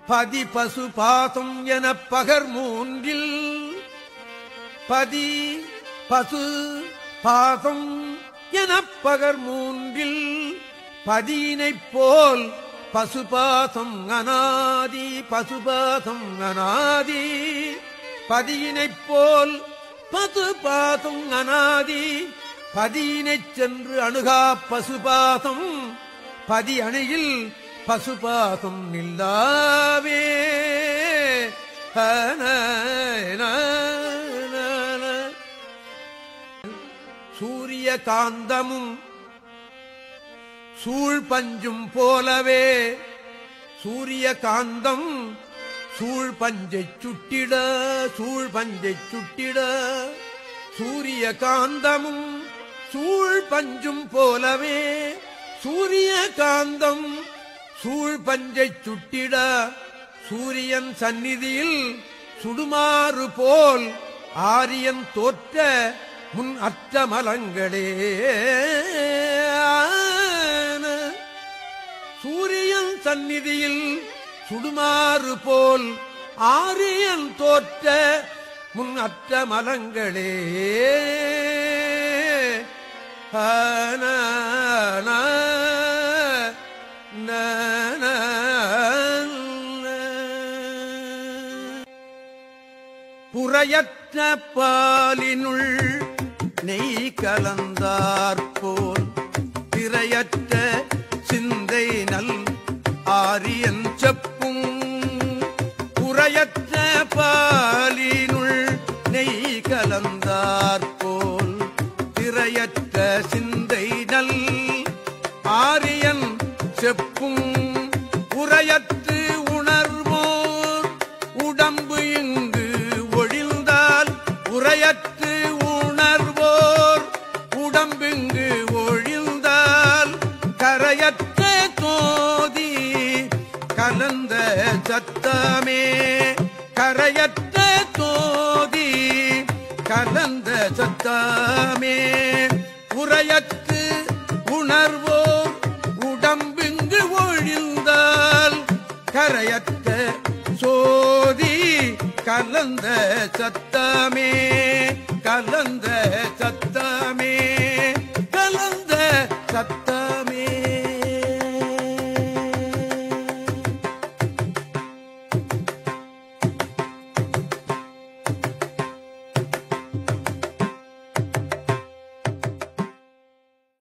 பதி பசு பாதம் எனப் பகர் மூன்றில் பதி பசு பாதம் எனப் பகர் மூன்றில் பதியினைப் போல் பசுபாதம் அனாதி பசுபாதம் அனாதி பதியினைப் போல் பசுபாதம் அனாதி பதியினைச் சென்று அணுகா பசுபாதம் பதி அணையில் பசுபாதம் நில்லாவே ஹன, ந, ந, ந. சூரிய காந்தமும் சூழ் பஞ்சும் போலவே சூரிய காந்தம் சூழ் பஞ்சைச் சுட்டிட சூழ் பஞ்சைச் சுட்டிட சூரிய காந்தமும் சூழ் பஞ்சும் போலவே சூரிய காந்தம் சூழ் பஞ்சைச் சுட்டிட சூரியன் சந்நிதியில் சுடுமாறு போல் ஆரியன் தோற்ற முன் அற்ற மலங்களே சூரியன் சந்நிதியில் சுடுமாறு போல் ஆரியன் தோற்ற முன் அற்ற மலங்களே ஆன, ந, ந, ந, ந. புறையற்ற பாலினுள் நெய் கலந்தாற்போல் திரையற்ற சிந்தை நல் ஆரியன் செப்பும் புறையற்ற பாலினுள் நெய் கலந்தாற்போல் திரையற்ற சிந்தை நல் ஆரியன் செப்பும் உரையற்று உணர்வோர் உடம்பு இங்கு ஒழிந்தால் உரையற்று உணர்வோர் உடம்பிங்கு ஒழிந்தால் கரையற்ற தோதி கலந்த சத்தமே கரையற்ற தோதி கலந்த சத்தமே உரையற்று உணர்வோர் உடம்பிங்கு ஒழிந்தால் கரையற்ற சோதி கலந்த சத்தமே கலந்த சத்தமே கலந்த சத்த